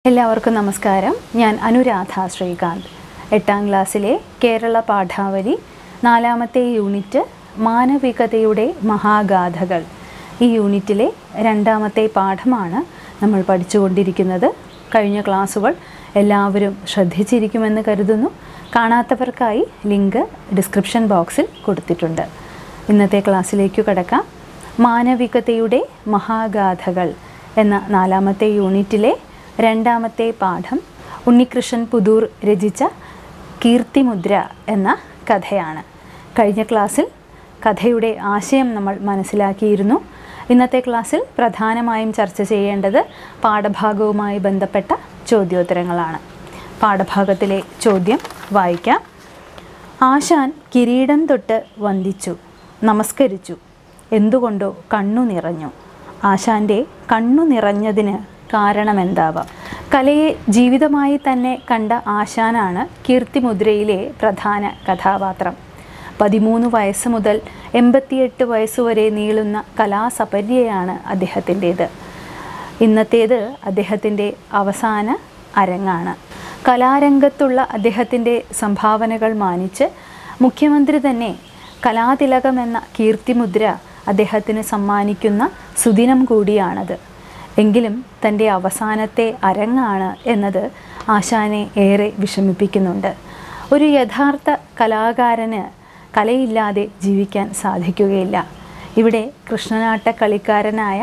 എല്ലാവർക്കും നമസ്കാരം ഞാൻ അനുരാധ ശ്രീകാന്ത് എട്ടാം ക്ലാസ്സിലെ കേരള പാഠാവലി നാലാമത്തെ യൂണിറ്റ് മാനവികതയുടെ മഹാഗാഥകൾ ഈ യൂണിറ്റിലെ രണ്ടാമത്തെ പാഠമാണ് നമ്മൾ പഠിച്ചുകൊണ്ടിരിക്കുന്നത് കഴിഞ്ഞ ക്ലാസ്സുകൾ എല്ലാവരും ശ്രദ്ധിച്ചിരിക്കുമെന്ന് കരുതുന്നു കാണാത്തവർക്കായി ലിങ്ക് ഡിസ്ക്രിപ്ഷൻ ബോക്സിൽ കൊടുത്തിട്ടുണ്ട് ഇന്നത്തെ ക്ലാസ്സിലേക്ക് കടക്കാം മാനവികതയുടെ മഹാഗാഥകൾ എന്ന നാലാമത്തെ യൂണിറ്റിലെ രണ്ടാമത്തെ പാഠം ഉണ്ണികൃഷ്ണൻ പുതൂർ രചിച്ച കീർത്തിമുദ്ര എന്ന കഥയാണ് കഴിഞ്ഞ ക്ലാസ്സിൽ കഥയുടെ ആശയം നമ്മൾ മനസ്സിലാക്കിയിരുന്നു ഇന്നത്തെ ക്ലാസ്സിൽ പ്രധാനമായും ചർച്ച ചെയ്യേണ്ടത് പാഠഭാഗവുമായി ബന്ധപ്പെട്ട ചോദ്യോത്തരങ്ങളാണ് പാഠഭാഗത്തിലെ ചോദ്യം വായിക്കാം ആശാൻ കിരീടം തൊട്ട് വന്ദിച്ചു നമസ്കരിച്ചു എന്തുകൊണ്ടോ കണ്ണു നിറഞ്ഞു ആശാൻ്റെ കണ്ണു നിറഞ്ഞതിന് കാരണമെന്താവാം കലയെ ജീവിതമായി തന്നെ കണ്ട ആശാനാണ് കീർത്തിമുദ്രയിലെ പ്രധാന കഥാപാത്രം പതിമൂന്ന് വയസ്സ് മുതൽ എൺപത്തിയെട്ട് വയസ്സുവരെ നീളുന്ന കലാസപര്യയാണ് അദ്ദേഹത്തിൻ്റേത് ഇന്നത്തേത് അദ്ദേഹത്തിൻ്റെ അവസാന അരങ്ങാണ് കലാരംഗത്തുള്ള അദ്ദേഹത്തിൻ്റെ സംഭാവനകൾ മാനിച്ച് മുഖ്യമന്ത്രി തന്നെ കലാതിലകം എന്ന കീർത്തിമുദ്ര അദ്ദേഹത്തിന് സമ്മാനിക്കുന്ന സുദിനം കൂടിയാണത് എങ്കിലും തൻ്റെ അവസാനത്തെ അരങ്ങാണ് എന്നത് ആശാനെ ഏറെ വിഷമിപ്പിക്കുന്നുണ്ട് ഒരു യഥാർത്ഥ കലാകാരന് കലയില്ലാതെ ജീവിക്കാൻ സാധിക്കുകയില്ല ഇവിടെ കൃഷ്ണനാട്ട കളിക്കാരനായ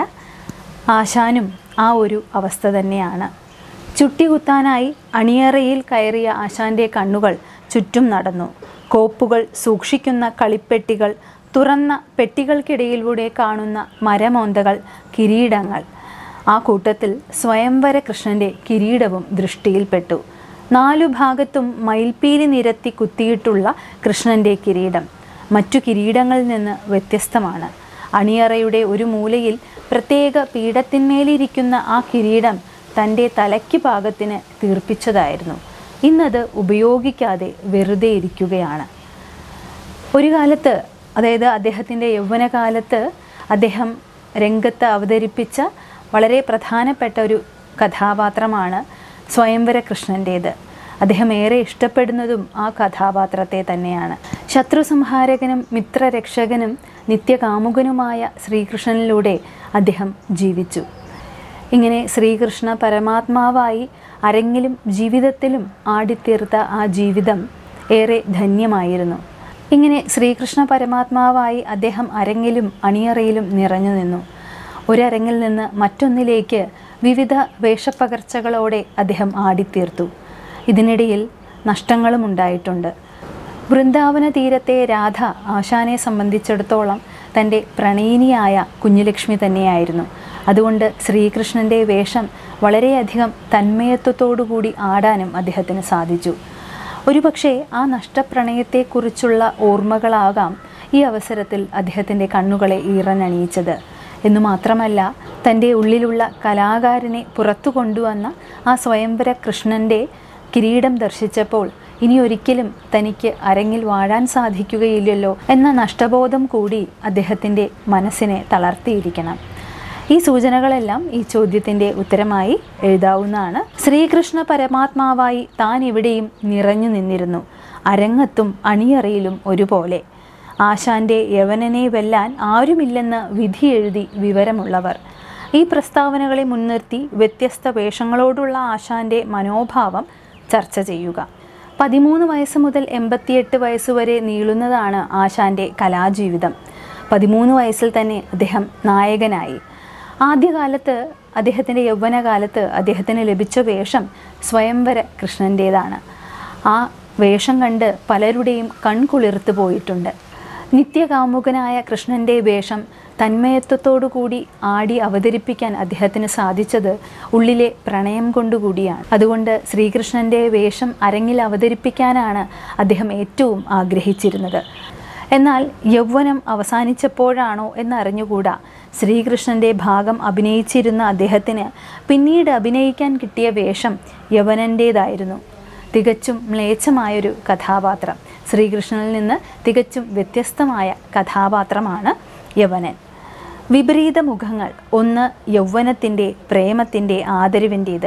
ആശാനും ആ ഒരു അവസ്ഥ തന്നെയാണ് ചുട്ടികുത്താനായി അണിയറയിൽ കയറിയ ആശാന്റെ കണ്ണുകൾ ചുറ്റും നടന്നു കോപ്പുകൾ സൂക്ഷിക്കുന്ന കളിപ്പെട്ടികൾ തുറന്ന പെട്ടികൾക്കിടയിലൂടെ കാണുന്ന മരമോന്തകൾ കിരീടങ്ങൾ ആ കൂട്ടത്തിൽ സ്വയംവര കൃഷ്ണന്റെ കിരീടവും ദൃഷ്ടിയിൽപ്പെട്ടു നാലു ഭാഗത്തും മയിൽപ്പീലി നിരത്തി കുത്തിയിട്ടുള്ള കൃഷ്ണന്റെ കിരീടം മറ്റു കിരീടങ്ങളിൽ നിന്ന് വ്യത്യസ്തമാണ് അണിയറയുടെ ഒരു മൂലയിൽ പ്രത്യേക പീഠത്തിന്മേലിരിക്കുന്ന ആ കിരീടം തൻ്റെ തലയ്ക്ക് പാകത്തിന് തീർപ്പിച്ചതായിരുന്നു ഇന്നത് ഉപയോഗിക്കാതെ വെറുതെ ഇരിക്കുകയാണ് ഒരു കാലത്ത് അതായത് അദ്ദേഹത്തിൻ്റെ യൗവനകാലത്ത് അദ്ദേഹം രംഗത്ത് അവതരിപ്പിച്ച വളരെ പ്രധാനപ്പെട്ട ഒരു കഥാപാത്രമാണ് സ്വയംവര കൃഷ്ണൻ്റേത് അദ്ദേഹം ഏറെ ഇഷ്ടപ്പെടുന്നതും ആ കഥാപാത്രത്തെ തന്നെയാണ് ശത്രു സംഹാരകനും മിത്രരക്ഷകനും നിത്യകാമുകനുമായ ശ്രീകൃഷ്ണനിലൂടെ അദ്ദേഹം ജീവിച്ചു ഇങ്ങനെ ശ്രീകൃഷ്ണ പരമാത്മാവായി അരങ്ങിലും ജീവിതത്തിലും ആടിത്തീർത്ത ആ ജീവിതം ഏറെ ധന്യമായിരുന്നു ഇങ്ങനെ ശ്രീകൃഷ്ണ പരമാത്മാവായി അദ്ദേഹം അരങ്ങിലും അണിയറയിലും നിറഞ്ഞു നിന്നു ഒരരങ്ങിൽ നിന്ന് മറ്റൊന്നിലേക്ക് വിവിധ വേഷപ്പകർച്ചകളോടെ അദ്ദേഹം ആടിത്തീർത്തു ഇതിനിടയിൽ നഷ്ടങ്ങളും ഉണ്ടായിട്ടുണ്ട് വൃന്ദാവന തീരത്തെ രാധ ആശാനെ സംബന്ധിച്ചിടത്തോളം തൻ്റെ പ്രണയിനിയായ കുഞ്ഞുലക്ഷ്മി തന്നെയായിരുന്നു അതുകൊണ്ട് ശ്രീകൃഷ്ണൻ്റെ വേഷം വളരെയധികം തന്മയത്വത്തോടുകൂടി ആടാനും അദ്ദേഹത്തിന് സാധിച്ചു ഒരുപക്ഷെ ആ നഷ്ടപ്രണയത്തെക്കുറിച്ചുള്ള ഓർമ്മകളാകാം ഈ അവസരത്തിൽ അദ്ദേഹത്തിൻ്റെ കണ്ണുകളെ ഈറനണിയിച്ചത് എന്നു മാത്രമല്ല തൻ്റെ ഉള്ളിലുള്ള കലാകാരനെ പുറത്തു കൊണ്ടുവന്ന ആ സ്വയംവര കൃഷ്ണൻ്റെ കിരീടം ദർശിച്ചപ്പോൾ ഇനി ഒരിക്കലും തനിക്ക് അരങ്ങിൽ വാഴാൻ സാധിക്കുകയില്ലല്ലോ എന്ന നഷ്ടബോധം കൂടി അദ്ദേഹത്തിൻ്റെ മനസ്സിനെ തളർത്തിയിരിക്കണം ഈ സൂചനകളെല്ലാം ഈ ചോദ്യത്തിൻ്റെ ഉത്തരമായി എഴുതാവുന്നതാണ് ശ്രീകൃഷ്ണ പരമാത്മാവായി താൻ എവിടെയും നിറഞ്ഞു നിന്നിരുന്നു അരങ്ങത്തും അണിയറയിലും ഒരുപോലെ ആശാന്റെ യവനനെ വെല്ലാൻ ആരുമില്ലെന്ന് വിധി എഴുതി വിവരമുള്ളവർ ഈ പ്രസ്താവനകളെ മുൻനിർത്തി വ്യത്യസ്ത വേഷങ്ങളോടുള്ള ആശാന്റെ മനോഭാവം ചർച്ച ചെയ്യുക പതിമൂന്ന് വയസ്സ് മുതൽ എൺപത്തിയെട്ട് വയസ്സുവരെ നീളുന്നതാണ് ആശാന്റെ കലാജീവിതം പതിമൂന്ന് വയസ്സിൽ തന്നെ അദ്ദേഹം നായകനായി ആദ്യകാലത്ത് അദ്ദേഹത്തിൻ്റെ യൗവനകാലത്ത് അദ്ദേഹത്തിന് ലഭിച്ച വേഷം സ്വയംവര കൃഷ്ണൻ്റേതാണ് ആ വേഷം കണ്ട് പലരുടെയും കൺകുളിർത്ത് പോയിട്ടുണ്ട് നിത്യകാമുകനായ കൃഷ്ണൻ്റെ വേഷം തന്മയത്വത്തോടുകൂടി ആടി അവതരിപ്പിക്കാൻ അദ്ദേഹത്തിന് സാധിച്ചത് ഉള്ളിലെ പ്രണയം കൊണ്ടുകൂടിയാണ് അതുകൊണ്ട് ശ്രീകൃഷ്ണൻ്റെ വേഷം അരങ്ങിൽ അവതരിപ്പിക്കാനാണ് അദ്ദേഹം ഏറ്റവും ആഗ്രഹിച്ചിരുന്നത് എന്നാൽ യൗവനം അവസാനിച്ചപ്പോഴാണോ എന്നറിഞ്ഞുകൂടാ ശ്രീകൃഷ്ണൻ്റെ ഭാഗം അഭിനയിച്ചിരുന്ന അദ്ദേഹത്തിന് പിന്നീട് അഭിനയിക്കാൻ കിട്ടിയ വേഷം യവനൻ്റേതായിരുന്നു തികച്ചും മ്ലേച്ഛമായൊരു കഥാപാത്രം ശ്രീകൃഷ്ണനിൽ നിന്ന് തികച്ചും വ്യത്യസ്തമായ കഥാപാത്രമാണ് യവനൻ വിപരീത മുഖങ്ങൾ ഒന്ന് യൗവനത്തിൻ്റെ പ്രേമത്തിൻ്റെ ആദരവിൻ്റേത്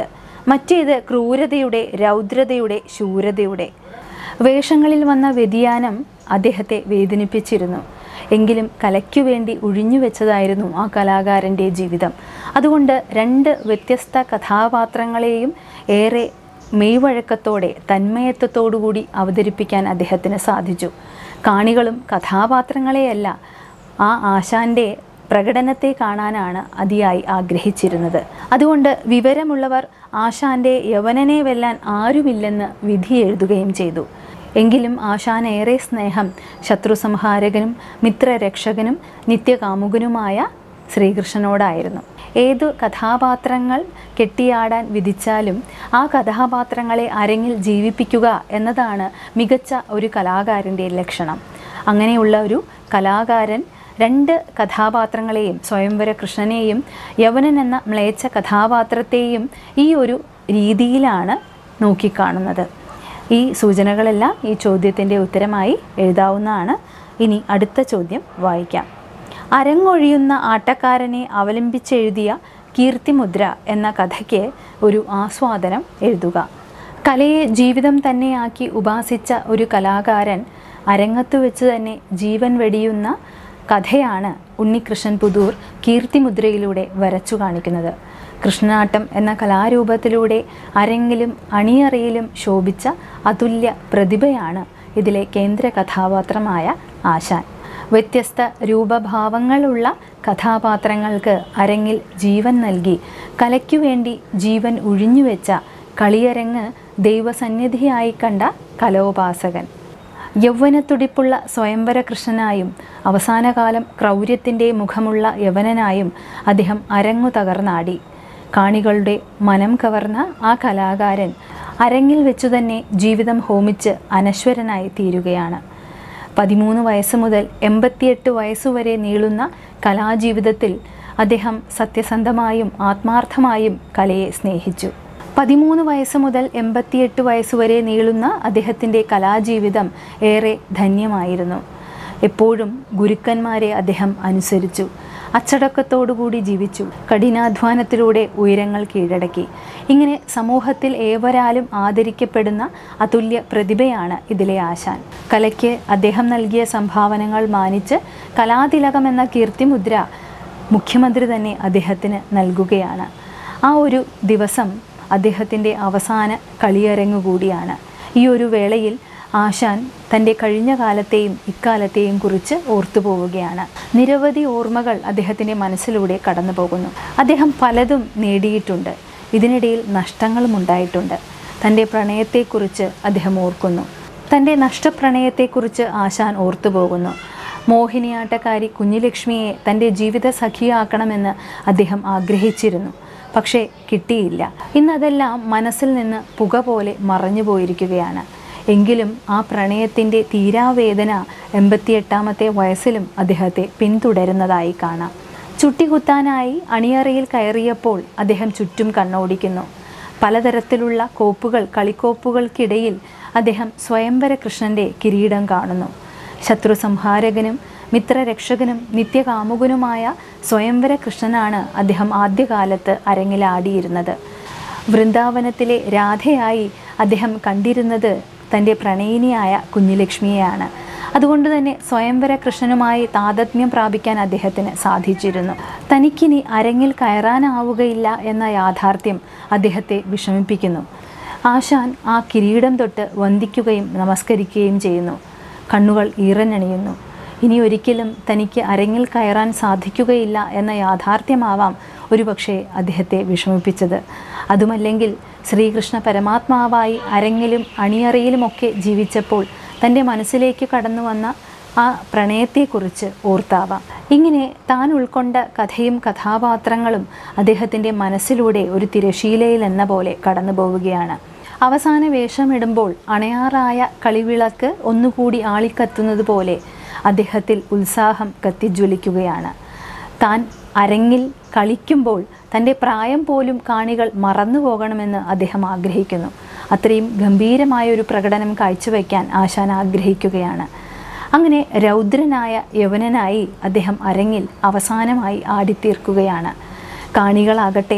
മറ്റേത് ക്രൂരതയുടെ രൗദ്രതയുടെ ശൂരതയുടെ വേഷങ്ങളിൽ വന്ന വ്യതിയാനം അദ്ദേഹത്തെ വേദനിപ്പിച്ചിരുന്നു എങ്കിലും കലയ്ക്കു വേണ്ടി ഒഴിഞ്ഞുവെച്ചതായിരുന്നു ആ കലാകാരൻ്റെ ജീവിതം അതുകൊണ്ട് രണ്ട് വ്യത്യസ്ത കഥാപാത്രങ്ങളെയും ഏറെ മെയ്വഴക്കത്തോടെ തന്മയത്വത്തോടുകൂടി അവതരിപ്പിക്കാൻ അദ്ദേഹത്തിന് സാധിച്ചു കാണികളും കഥാപാത്രങ്ങളെയല്ല ആ ആശാൻ്റെ പ്രകടനത്തെ കാണാനാണ് അതിയായി ആഗ്രഹിച്ചിരുന്നത് അതുകൊണ്ട് വിവരമുള്ളവർ ആശാൻ്റെ യവനനെ വെല്ലാൻ ആരുമില്ലെന്ന് വിധി എഴുതുകയും ചെയ്തു എങ്കിലും ആശാൻ ഏറെ സ്നേഹം ശത്രു സംഹാരകനും മിത്രരക്ഷകനും നിത്യകാമുകനുമായ ശ്രീകൃഷ്ണനോടായിരുന്നു ഏതു കഥാപാത്രങ്ങൾ കെട്ടിയാടാൻ വിധിച്ചാലും ആ കഥാപാത്രങ്ങളെ അരങ്ങിൽ ജീവിപ്പിക്കുക എന്നതാണ് മികച്ച ഒരു കലാകാരൻ്റെ ലക്ഷണം അങ്ങനെയുള്ള ഒരു കലാകാരൻ രണ്ട് കഥാപാത്രങ്ങളെയും സ്വയംവര കൃഷ്ണനെയും യവനൻ എന്ന മ്ലേച്ഛ കഥാപാത്രത്തെയും ഈ ഒരു രീതിയിലാണ് നോക്കിക്കാണുന്നത് ഈ സൂചനകളെല്ലാം ഈ ചോദ്യത്തിൻ്റെ ഉത്തരമായി എഴുതാവുന്നതാണ് ഇനി അടുത്ത ചോദ്യം വായിക്കാം അരങ്ങൊഴിയുന്ന ആട്ടക്കാരനെ അവലംബിച്ചെഴുതിയ കീർത്തിമുദ്ര എന്ന കഥയ്ക്ക് ഒരു ആസ്വാദനം എഴുതുക കലയെ ജീവിതം തന്നെയാക്കി ഉപാസിച്ച ഒരു കലാകാരൻ അരങ്ങത്തു വെച്ച് തന്നെ ജീവൻ വെടിയുന്ന കഥയാണ് ഉണ്ണികൃഷ്ണൻ പുതൂർ കീർത്തിമുദ്രയിലൂടെ വരച്ചു കാണിക്കുന്നത് കൃഷ്ണനാട്ടം എന്ന കലാരൂപത്തിലൂടെ അരങ്ങിലും അണിയറയിലും ശോഭിച്ച അതുല്യ പ്രതിഭയാണ് ഇതിലെ കേന്ദ്ര കഥാപാത്രമായ ആശാൻ വ്യത്യസ്ത രൂപഭാവങ്ങളുള്ള കഥാപാത്രങ്ങൾക്ക് അരങ്ങിൽ ജീവൻ നൽകി കലയ്ക്കു വേണ്ടി ജീവൻ ഒഴിഞ്ഞുവെച്ച കളിയരങ്ങ് ദൈവസന്നിധിയായി കണ്ട കലോപാസകൻ യൗവനത്തുടിപ്പുള്ള സ്വയംവര കൃഷ്ണനായും അവസാനകാലം ക്രൗര്യത്തിൻ്റെ മുഖമുള്ള യവനനായും അദ്ദേഹം അരങ്ങു തകർന്നാടി കാണികളുടെ മനം കവർന്ന ആ കലാകാരൻ അരങ്ങിൽ വെച്ചു തന്നെ ജീവിതം ഹോമിച്ച് അനശ്വരനായി തീരുകയാണ് പതിമൂന്ന് വയസ്സ് മുതൽ എൺപത്തിയെട്ട് വയസ്സുവരെ നീളുന്ന കലാജീവിതത്തിൽ അദ്ദേഹം സത്യസന്ധമായും ആത്മാർത്ഥമായും കലയെ സ്നേഹിച്ചു പതിമൂന്ന് വയസ്സ് മുതൽ എൺപത്തിയെട്ട് വയസ്സുവരെ നീളുന്ന അദ്ദേഹത്തിൻ്റെ കലാജീവിതം ഏറെ ധന്യമായിരുന്നു എപ്പോഴും ഗുരുക്കന്മാരെ അദ്ദേഹം അനുസരിച്ചു അച്ചടക്കത്തോടുകൂടി ജീവിച്ചു കഠിനാധ്വാനത്തിലൂടെ ഉയരങ്ങൾ കീഴടക്കി ഇങ്ങനെ സമൂഹത്തിൽ ഏവരാലും ആദരിക്കപ്പെടുന്ന അതുല്യ പ്രതിഭയാണ് ഇതിലെ ആശാൻ കലയ്ക്ക് അദ്ദേഹം നൽകിയ സംഭാവനകൾ മാനിച്ച് കലാതിലകം എന്ന കീർത്തിമുദ്ര മുഖ്യമന്ത്രി തന്നെ അദ്ദേഹത്തിന് നൽകുകയാണ് ആ ഒരു ദിവസം അദ്ദേഹത്തിൻ്റെ അവസാന കളിയരങ്ങു കൂടിയാണ് ഈ ഒരു വേളയിൽ ആശാൻ തൻ്റെ കഴിഞ്ഞ കാലത്തെയും ഇക്കാലത്തെയും കുറിച്ച് ഓർത്തു പോവുകയാണ് നിരവധി ഓർമ്മകൾ അദ്ദേഹത്തിൻ്റെ മനസ്സിലൂടെ കടന്നു പോകുന്നു അദ്ദേഹം പലതും നേടിയിട്ടുണ്ട് ഇതിനിടയിൽ നഷ്ടങ്ങളും ഉണ്ടായിട്ടുണ്ട് തൻ്റെ പ്രണയത്തെക്കുറിച്ച് അദ്ദേഹം ഓർക്കുന്നു തൻ്റെ നഷ്ടപ്രണയത്തെക്കുറിച്ച് ആശാൻ ഓർത്തു പോകുന്നു മോഹിനിയാട്ടക്കാരി കുഞ്ഞിലക്ഷ്മിയെ തൻ്റെ ജീവിത സഖിയാക്കണമെന്ന് അദ്ദേഹം ആഗ്രഹിച്ചിരുന്നു പക്ഷേ കിട്ടിയില്ല ഇന്നതെല്ലാം മനസ്സിൽ നിന്ന് പുക പോലെ മറഞ്ഞു പോയിരിക്കുകയാണ് എങ്കിലും ആ പ്രണയത്തിൻ്റെ തീരാവേദന എൺപത്തിയെട്ടാമത്തെ വയസ്സിലും അദ്ദേഹത്തെ പിന്തുടരുന്നതായി കാണാം ചുട്ടികുത്താനായി അണിയറയിൽ കയറിയപ്പോൾ അദ്ദേഹം ചുറ്റും കണ്ണോടിക്കുന്നു പലതരത്തിലുള്ള കോപ്പുകൾ കളിക്കോപ്പുകൾക്കിടയിൽ അദ്ദേഹം സ്വയംവര കൃഷ്ണൻ്റെ കിരീടം കാണുന്നു ശത്രു സംഹാരകനും മിത്രരക്ഷകനും നിത്യകാമുകനുമായ സ്വയംവര കൃഷ്ണനാണ് അദ്ദേഹം ആദ്യകാലത്ത് അരങ്ങിലാടിയിരുന്നത് വൃന്ദാവനത്തിലെ രാധയായി അദ്ദേഹം കണ്ടിരുന്നത് തൻ്റെ പ്രണയിനിയായ കുഞ്ഞിലക്ഷ്മിയെയാണ് അതുകൊണ്ട് തന്നെ സ്വയംവര കൃഷ്ണനുമായി താതത്മ്യം പ്രാപിക്കാൻ അദ്ദേഹത്തിന് സാധിച്ചിരുന്നു തനിക്കിനി അരങ്ങിൽ കയറാനാവുകയില്ല എന്ന യാഥാർത്ഥ്യം അദ്ദേഹത്തെ വിഷമിപ്പിക്കുന്നു ആശാൻ ആ കിരീടം തൊട്ട് വന്ദിക്കുകയും നമസ്കരിക്കുകയും ചെയ്യുന്നു കണ്ണുകൾ ഈറനണിയുന്നു ഇനി ഒരിക്കലും തനിക്ക് അരങ്ങിൽ കയറാൻ സാധിക്കുകയില്ല എന്ന യാഥാർത്ഥ്യമാവാം ഒരുപക്ഷെ അദ്ദേഹത്തെ വിഷമിപ്പിച്ചത് അതുമല്ലെങ്കിൽ ശ്രീകൃഷ്ണ പരമാത്മാവായി അരങ്ങിലും അണിയറയിലുമൊക്കെ ജീവിച്ചപ്പോൾ തൻ്റെ മനസ്സിലേക്ക് കടന്നു വന്ന ആ പ്രണയത്തെക്കുറിച്ച് ഓർത്താവാം ഇങ്ങനെ താൻ ഉൾക്കൊണ്ട കഥയും കഥാപാത്രങ്ങളും അദ്ദേഹത്തിൻ്റെ മനസ്സിലൂടെ ഒരു തിരശീലയിൽ എന്ന പോലെ കടന്നു പോവുകയാണ് അവസാന വേഷമിടുമ്പോൾ അണയാറായ കളിവിളക്ക് ഒന്നുകൂടി ആളിക്കത്തുന്നത് പോലെ അദ്ദേഹത്തിൽ ഉത്സാഹം കത്തിജ്വലിക്കുകയാണ് താൻ അരങ്ങിൽ കളിക്കുമ്പോൾ തൻ്റെ പ്രായം പോലും കാണികൾ മറന്നു പോകണമെന്ന് അദ്ദേഹം ആഗ്രഹിക്കുന്നു അത്രയും ഗംഭീരമായ ഒരു പ്രകടനം കാഴ്ചവെക്കാൻ ആശാൻ ആഗ്രഹിക്കുകയാണ് അങ്ങനെ രൗദ്രനായ യവനനായി അദ്ദേഹം അരങ്ങിൽ അവസാനമായി ആടിത്തീർക്കുകയാണ് കാണികളാകട്ടെ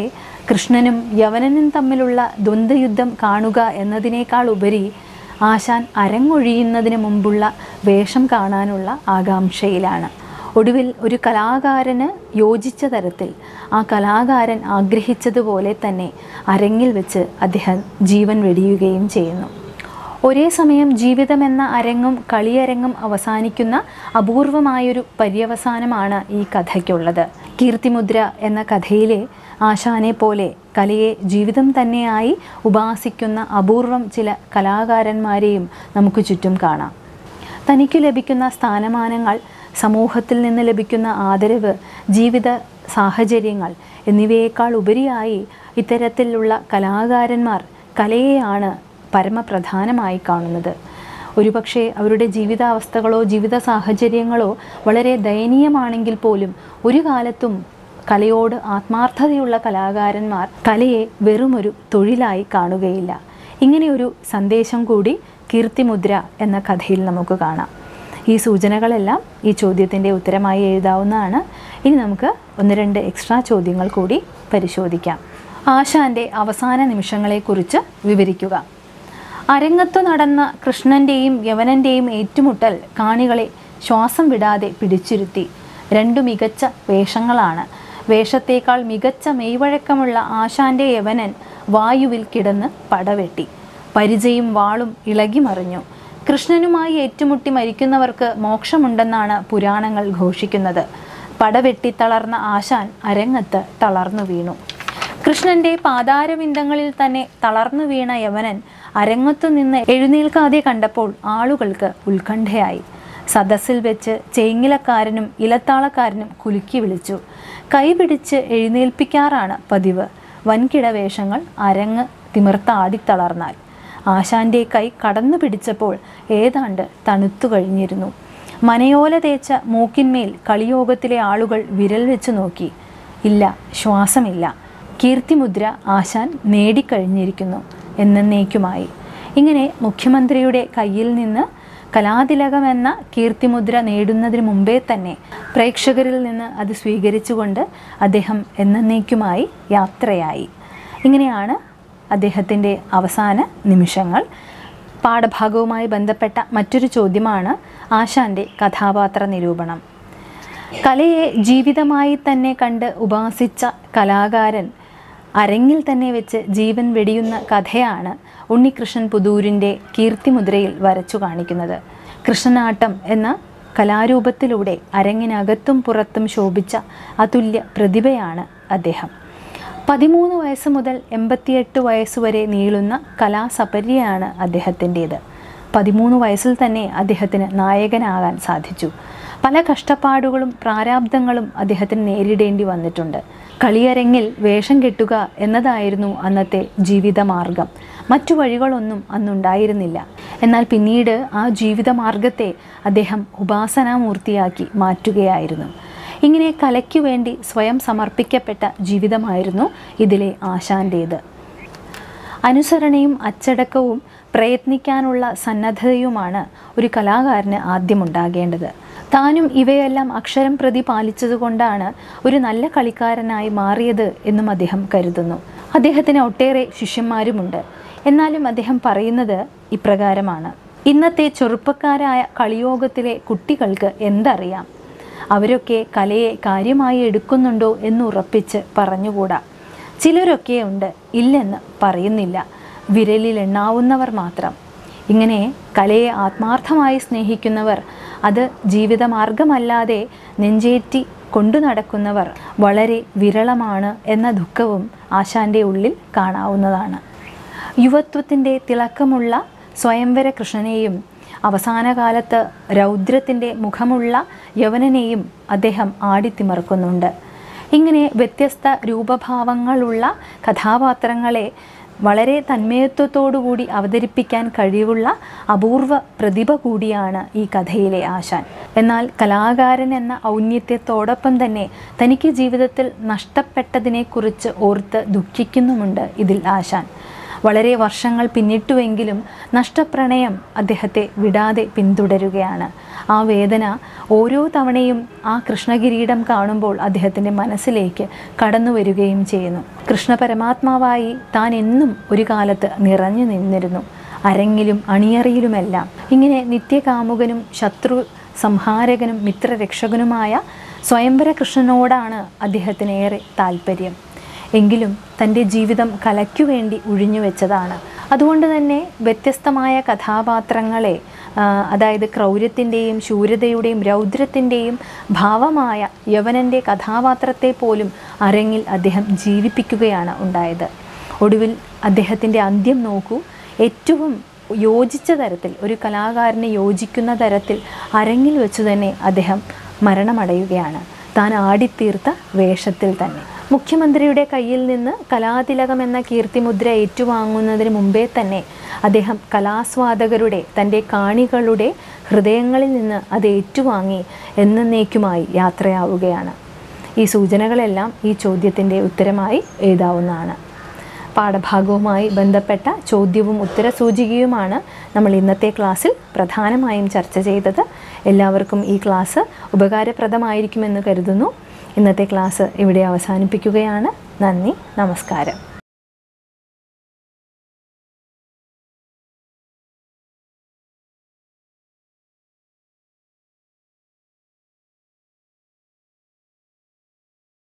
കൃഷ്ണനും യവനനും തമ്മിലുള്ള ദ്വന്ദ്വയുദ്ധം കാണുക എന്നതിനേക്കാൾ ഉപരി ആശാൻ അരങ്ങൊഴിയുന്നതിന് മുമ്പുള്ള വേഷം കാണാനുള്ള ആകാംക്ഷയിലാണ് ഒടുവിൽ ഒരു കലാകാരന് യോജിച്ച തരത്തിൽ ആ കലാകാരൻ ആഗ്രഹിച്ചതുപോലെ തന്നെ അരങ്ങിൽ വെച്ച് അദ്ദേഹം ജീവൻ വെടിയുകയും ചെയ്യുന്നു ഒരേ സമയം ജീവിതമെന്ന അരങ്ങും കളിയരങ്ങും അവസാനിക്കുന്ന അപൂർവമായൊരു പര്യവസാനമാണ് ഈ കഥയ്ക്കുള്ളത് കീർത്തിമുദ്ര എന്ന കഥയിലെ ആശാനെ പോലെ കലയെ ജീവിതം തന്നെയായി ഉപാസിക്കുന്ന അപൂർവം ചില കലാകാരന്മാരെയും നമുക്ക് ചുറ്റും കാണാം തനിക്ക് ലഭിക്കുന്ന സ്ഥാനമാനങ്ങൾ സമൂഹത്തിൽ നിന്ന് ലഭിക്കുന്ന ആദരവ് ജീവിത സാഹചര്യങ്ങൾ എന്നിവയേക്കാൾ ഉപരിയായി ഇത്തരത്തിലുള്ള കലാകാരന്മാർ കലയെയാണ് പരമപ്രധാനമായി കാണുന്നത് ഒരുപക്ഷെ അവരുടെ ജീവിതാവസ്ഥകളോ ജീവിത സാഹചര്യങ്ങളോ വളരെ ദയനീയമാണെങ്കിൽ പോലും ഒരു കാലത്തും കലയോട് ആത്മാർത്ഥതയുള്ള കലാകാരന്മാർ കലയെ വെറുമൊരു തൊഴിലായി കാണുകയില്ല ഇങ്ങനെയൊരു സന്ദേശം കൂടി കീർത്തിമുദ്ര എന്ന കഥയിൽ നമുക്ക് കാണാം ഈ സൂചനകളെല്ലാം ഈ ചോദ്യത്തിൻ്റെ ഉത്തരമായി എഴുതാവുന്നതാണ് ഇനി നമുക്ക് ഒന്ന് രണ്ട് എക്സ്ട്രാ ചോദ്യങ്ങൾ കൂടി പരിശോധിക്കാം ആശാൻ്റെ അവസാന നിമിഷങ്ങളെക്കുറിച്ച് വിവരിക്കുക അരങ്ങത്തു നടന്ന കൃഷ്ണൻ്റെയും യവനൻ്റെയും ഏറ്റുമുട്ടൽ കാണികളെ ശ്വാസം വിടാതെ പിടിച്ചിരുത്തി രണ്ടു മികച്ച വേഷങ്ങളാണ് വേഷത്തേക്കാൾ മികച്ച മെയ്വഴക്കമുള്ള ആശാന്റെ യവനൻ വായുവിൽ കിടന്ന് പടവെട്ടി പരിചയും വാളും ഇളകി മറിഞ്ഞു കൃഷ്ണനുമായി ഏറ്റുമുട്ടി മരിക്കുന്നവർക്ക് മോക്ഷമുണ്ടെന്നാണ് പുരാണങ്ങൾ ഘോഷിക്കുന്നത് പടവെട്ടി തളർന്ന ആശാൻ അരങ്ങത്ത് തളർന്നു വീണു കൃഷ്ണന്റെ പാതാരവിന്ദങ്ങളിൽ തന്നെ തളർന്നു വീണ യവനൻ അരങ്ങത്തു നിന്ന് എഴുന്നേൽക്കാതെ കണ്ടപ്പോൾ ആളുകൾക്ക് ഉത്കണ്ഠയായി സദസ്സിൽ വെച്ച് ചേങ്ങിലക്കാരനും ഇലത്താളക്കാരനും കുലുക്കി വിളിച്ചു കൈപിടിച്ച് എഴുന്നേൽപ്പിക്കാറാണ് പതിവ് വൻകിട വേഷങ്ങൾ അരങ്ങ് തിമിർത്താടിത്തളർന്നാൽ ആശാന്റെ കൈ കടന്നു പിടിച്ചപ്പോൾ ഏതാണ്ട് തണുത്തു കഴിഞ്ഞിരുന്നു മനയോല തേച്ച മൂക്കിന്മേൽ കളിയോഗത്തിലെ ആളുകൾ വിരൽ വെച്ച് നോക്കി ഇല്ല ശ്വാസമില്ല കീർത്തിമുദ്ര ആശാൻ നേടിക്കഴിഞ്ഞിരിക്കുന്നു എന്നേക്കുമായി ഇങ്ങനെ മുഖ്യമന്ത്രിയുടെ കയ്യിൽ നിന്ന് കലാതിലകമെന്ന കീർത്തിമുദ്ര നേടുന്നതിന് മുമ്പേ തന്നെ പ്രേക്ഷകരിൽ നിന്ന് അത് സ്വീകരിച്ചുകൊണ്ട് അദ്ദേഹം എന്നേക്കുമായി യാത്രയായി ഇങ്ങനെയാണ് അദ്ദേഹത്തിൻ്റെ അവസാന നിമിഷങ്ങൾ പാഠഭാഗവുമായി ബന്ധപ്പെട്ട മറ്റൊരു ചോദ്യമാണ് ആശാൻ്റെ കഥാപാത്ര നിരൂപണം കലയെ ജീവിതമായി തന്നെ കണ്ട് ഉപാസിച്ച കലാകാരൻ അരങ്ങിൽ തന്നെ വെച്ച് ജീവൻ വെടിയുന്ന കഥയാണ് ഉണ്ണികൃഷ്ണൻ പുതൂരിൻ്റെ കീർത്തിമുദ്രയിൽ വരച്ചു കാണിക്കുന്നത് കൃഷ്ണനാട്ടം എന്ന കലാരൂപത്തിലൂടെ അരങ്ങിനകത്തും പുറത്തും ശോഭിച്ച അതുല്യ പ്രതിഭയാണ് അദ്ദേഹം പതിമൂന്ന് വയസ്സ് മുതൽ എൺപത്തിയെട്ട് വയസ്സ് വരെ നീളുന്ന കലാസപര്യയാണ് അദ്ദേഹത്തിൻ്റേത് പതിമൂന്ന് വയസ്സിൽ തന്നെ അദ്ദേഹത്തിന് നായകനാകാൻ സാധിച്ചു പല കഷ്ടപ്പാടുകളും പ്രാരാബ്ദങ്ങളും അദ്ദേഹത്തിന് നേരിടേണ്ടി വന്നിട്ടുണ്ട് കളിയരങ്ങിൽ വേഷം കെട്ടുക എന്നതായിരുന്നു അന്നത്തെ ജീവിതമാർഗം മറ്റു വഴികളൊന്നും അന്നുണ്ടായിരുന്നില്ല എന്നാൽ പിന്നീട് ആ ജീവിതമാർഗത്തെ അദ്ദേഹം ഉപാസനാമൂർത്തിയാക്കി മാറ്റുകയായിരുന്നു ഇങ്ങനെ കലയ്ക്കു വേണ്ടി സ്വയം സമർപ്പിക്കപ്പെട്ട ജീവിതമായിരുന്നു ഇതിലെ ആശാൻ്റേത് അനുസരണയും അച്ചടക്കവും പ്രയത്നിക്കാനുള്ള സന്നദ്ധതയുമാണ് ഒരു കലാകാരന് ആദ്യം ഉണ്ടാകേണ്ടത് താനും ഇവയെല്ലാം അക്ഷരം പ്രതി പാലിച്ചതുകൊണ്ടാണ് ഒരു നല്ല കളിക്കാരനായി മാറിയത് എന്നും അദ്ദേഹം കരുതുന്നു അദ്ദേഹത്തിന് ഒട്ടേറെ ശിഷ്യന്മാരുമുണ്ട് എന്നാലും അദ്ദേഹം പറയുന്നത് ഇപ്രകാരമാണ് ഇന്നത്തെ ചെറുപ്പക്കാരായ കളിയോഗത്തിലെ കുട്ടികൾക്ക് എന്തറിയാം അവരൊക്കെ കലയെ കാര്യമായി എടുക്കുന്നുണ്ടോ എന്ന് ഉറപ്പിച്ച് പറഞ്ഞുകൂടാ ചിലരൊക്കെ ഉണ്ട് ഇല്ലെന്ന് പറയുന്നില്ല വിരലിൽ എണ്ണാവുന്നവർ മാത്രം ഇങ്ങനെ കലയെ ആത്മാർത്ഥമായി സ്നേഹിക്കുന്നവർ അത് ജീവിതമാർഗമല്ലാതെ നെഞ്ചേറ്റി കൊണ്ടു നടക്കുന്നവർ വളരെ വിരളമാണ് എന്ന ദുഃഖവും ആശാന്റെ ഉള്ളിൽ കാണാവുന്നതാണ് യുവത്വത്തിൻ്റെ തിളക്കമുള്ള സ്വയംവര കൃഷ്ണനെയും അവസാന കാലത്ത് രൗദ്രത്തിൻ്റെ മുഖമുള്ള യവനനെയും അദ്ദേഹം ആടിത്തിമർക്കുന്നുണ്ട് ഇങ്ങനെ വ്യത്യസ്ത രൂപഭാവങ്ങളുള്ള കഥാപാത്രങ്ങളെ വളരെ തന്മയത്വത്തോടുകൂടി അവതരിപ്പിക്കാൻ കഴിവുള്ള അപൂർവ പ്രതിഭ കൂടിയാണ് ഈ കഥയിലെ ആശാൻ എന്നാൽ കലാകാരൻ എന്ന ഔന്നത്യത്തോടൊപ്പം തന്നെ തനിക്ക് ജീവിതത്തിൽ നഷ്ടപ്പെട്ടതിനെക്കുറിച്ച് ഓർത്ത് ദുഃഖിക്കുന്നുമുണ്ട് ഇതിൽ ആശാൻ വളരെ വർഷങ്ങൾ പിന്നിട്ടുവെങ്കിലും നഷ്ടപ്രണയം അദ്ദേഹത്തെ വിടാതെ പിന്തുടരുകയാണ് ആ വേദന ഓരോ തവണയും ആ കൃഷ്ണകിരീടം കാണുമ്പോൾ അദ്ദേഹത്തിൻ്റെ മനസ്സിലേക്ക് കടന്നു വരികയും ചെയ്യുന്നു കൃഷ്ണ പരമാത്മാവായി താൻ എന്നും ഒരു കാലത്ത് നിറഞ്ഞു നിന്നിരുന്നു അരങ്ങിലും അണിയറയിലുമെല്ലാം ഇങ്ങനെ നിത്യകാമുകനും ശത്രു സംഹാരകനും മിത്രരക്ഷകനുമായ സ്വയംവര കൃഷ്ണനോടാണ് അദ്ദേഹത്തിന് ഏറെ താല്പര്യം എങ്കിലും തൻ്റെ ജീവിതം കലയ്ക്കു വേണ്ടി ഒഴിഞ്ഞു വെച്ചതാണ് അതുകൊണ്ട് തന്നെ വ്യത്യസ്തമായ കഥാപാത്രങ്ങളെ ആ, അതായത് ക്രൗര്യത്തിൻ്റെയും ശൂരതയുടെയും രൗദ്രത്തിൻ്റെയും ഭാവമായ യവനൻ്റെ കഥാപാത്രത്തെ പോലും അരങ്ങിൽ അദ്ദേഹം ജീവിപ്പിക്കുകയാണ് ഉണ്ടായത് ഒടുവിൽ അദ്ദേഹത്തിൻ്റെ അന്ത്യം നോക്കൂ ഏറ്റവും യോജിച്ച തരത്തിൽ ഒരു കലാകാരന് യോജിക്കുന്ന തരത്തിൽ അരങ്ങിൽ വെച്ചു തന്നെ അദ്ദേഹം മരണമടയുകയാണ് താൻ ആടിത്തീർത്ത വേഷത്തിൽ തന്നെ മുഖ്യമന്ത്രിയുടെ കയ്യിൽ നിന്ന് കലാതിലകം എന്ന കീർത്തിമുദ്ര ഏറ്റുവാങ്ങുന്നതിന് മുമ്പേ തന്നെ അദ്ദേഹം കലാസ്വാദകരുടെ തൻ്റെ കാണികളുടെ ഹൃദയങ്ങളിൽ നിന്ന് അത് ഏറ്റുവാങ്ങി എന്നേക്കുമായി യാത്രയാവുകയാണ് ഈ സൂചനകളെല്ലാം ഈ ചോദ്യത്തിൻ്റെ ഉത്തരമായി എഴുതാവുന്നതാണ് പാഠഭാഗവുമായി ബന്ധപ്പെട്ട ചോദ്യവും ഉത്തരസൂചികയുമാണ് നമ്മൾ ഇന്നത്തെ ക്ലാസ്സിൽ പ്രധാനമായും ചർച്ച ചെയ്തത് എല്ലാവർക്കും ഈ ക്ലാസ് ഉപകാരപ്രദമായിരിക്കുമെന്ന് കരുതുന്നു ഇന്നത്തെ ക്ലാസ് ഇവിടെ അവസാനിപ്പിക്കുകയാണ് നന്ദി നമസ്കാരം